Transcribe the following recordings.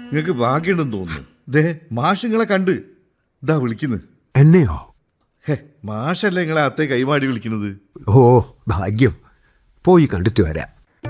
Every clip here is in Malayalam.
നിങ്ങൾക്ക് ഭാഗ്യമുണ്ടെന്ന് തോന്നുന്നു ദേ മാഷിങ്ങളെ കണ്ട് ഇതാ വിളിക്കുന്നു എന്നെയോ ഹേ മാഷല്ലേ നിങ്ങളെ അത്തെ കൈമാടി വിളിക്കുന്നത് ഓ ഭാഗ്യം പോയി കണ്ടിട്ട് വരാം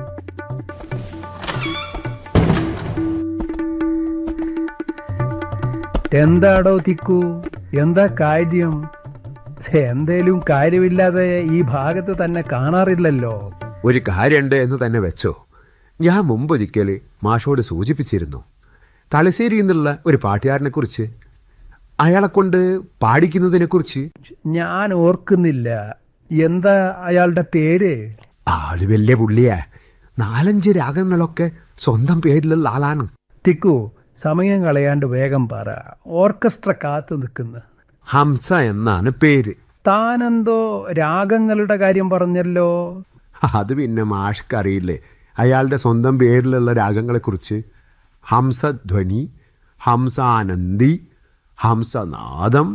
എന്താടോ തിക്കു എന്താ കാര്യം എന്തേലും കാര്യമില്ലാതെ ഈ ഭാഗത്ത് തന്നെ കാണാറില്ലല്ലോ ഒരു കാര്യമുണ്ട് എന്ന് തന്നെ വെച്ചോ ഞാൻ മുമ്പൊരിക്കൽ മാഷോട് സൂചിപ്പിച്ചിരുന്നു തലശ്ശേരിയിൽ നിന്നുള്ള ഒരു പാട്ടുകാരനെ കുറിച്ച് അയാളെ കൊണ്ട് പാടിക്കുന്നതിനെ കുറിച്ച് ഞാൻ ഓർക്കുന്നില്ല എന്താ അയാളുടെ പേര് ആള് വലിയ പുള്ളിയാ നാലഞ്ച് രാഗങ്ങളൊക്കെ സ്വന്തം പേരിലുള്ള ആളാണ് തിക്കു സമയം കളയാണ്ട് വേഗം പറ ഓർക്കസ്ട്ര കാത്തു നിൽക്കുന്നു ഹംസ എന്നാണ് പേര് താനെന്തോ രാഗങ്ങളുടെ കാര്യം പറഞ്ഞല്ലോ അത് പിന്നെ മാഷ്ക്കറിയില്ലേ അയാളുടെ സ്വന്തം പേരിലുള്ള രാഗങ്ങളെക്കുറിച്ച് ഹംസധ്വനി ഹംസാനന്ദി ഹംസനാദം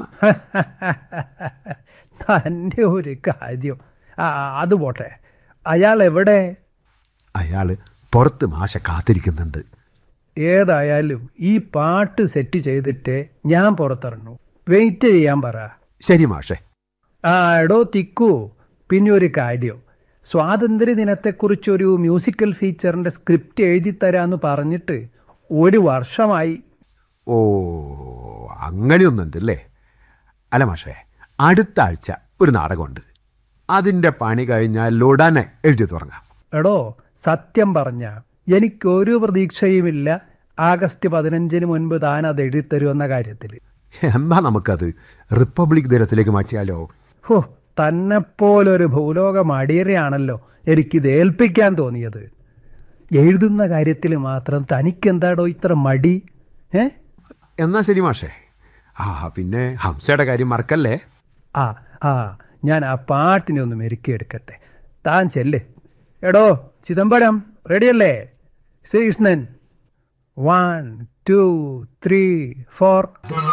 തൻ്റെ ഒരു കാര്യം ആ അത് പോട്ടെ അയാൾ എവിടെ അയാൾ പുറത്ത് മാഷ കാത്തിരിക്കുന്നുണ്ട് ഏതായാലും ഈ പാട്ട് സെറ്റ് ചെയ്തിട്ട് ഞാൻ പുറത്തിറങ്ങും വെയിറ്റ് ചെയ്യാൻ പറ ശരി മാഷെ ആ എടോ തിക്കു പിന്നെ ഒരു കാര്യം സ്വാതന്ത്ര്യ ദിനത്തെക്കുറിച്ചൊരു മ്യൂസിക്കൽ ഫീച്ചറിൻ്റെ സ്ക്രിപ്റ്റ് എഴുതി തരാമെന്ന് പറഞ്ഞിട്ട് ഒരു വർഷമായി ഓ അങ്ങനെയൊന്നുണ്ടല്ലേ അല്ല മാഷേ അടുത്ത ആഴ്ച ഒരു നാടകമുണ്ട് അതിൻ്റെ പണി കഴിഞ്ഞാൽ ഉടനെ എഴുതി തുടങ്ങാം എടോ സത്യം പറഞ്ഞ എനിക്കൊരു പ്രതീക്ഷയുമില്ല ആഗസ്റ്റ് പതിനഞ്ചിന് മുൻപ് താൻ അത് എഴുതിത്തരുമെന്ന കാര്യത്തിൽ എന്നാ നമുക്കത് റിപ്പബ്ലിക് ദിനത്തിലേക്ക് മാറ്റിയാലോ ഹോ തന്നെപ്പോലൊരു ഭൂലോക മടിയരെയാണല്ലോ എനിക്കിത് ഏൽപ്പിക്കാൻ തോന്നിയത് എഴുതുന്ന കാര്യത്തിൽ മാത്രം തനിക്കെന്താടോ ഇത്ര മടി ഏ എന്നാ ശരി മാഷേ ആ പിന്നെ ഹംസയുടെ കാര്യം മറക്കല്ലേ ആ ആ ഞാൻ ആ പാട്ടിനെ ഒന്ന് മെരുക്കിയെടുക്കട്ടെ താൻ ചെല്ല് എടോ ചിദംബരം റെഡിയല്ലേ Sreekrishnan one two three four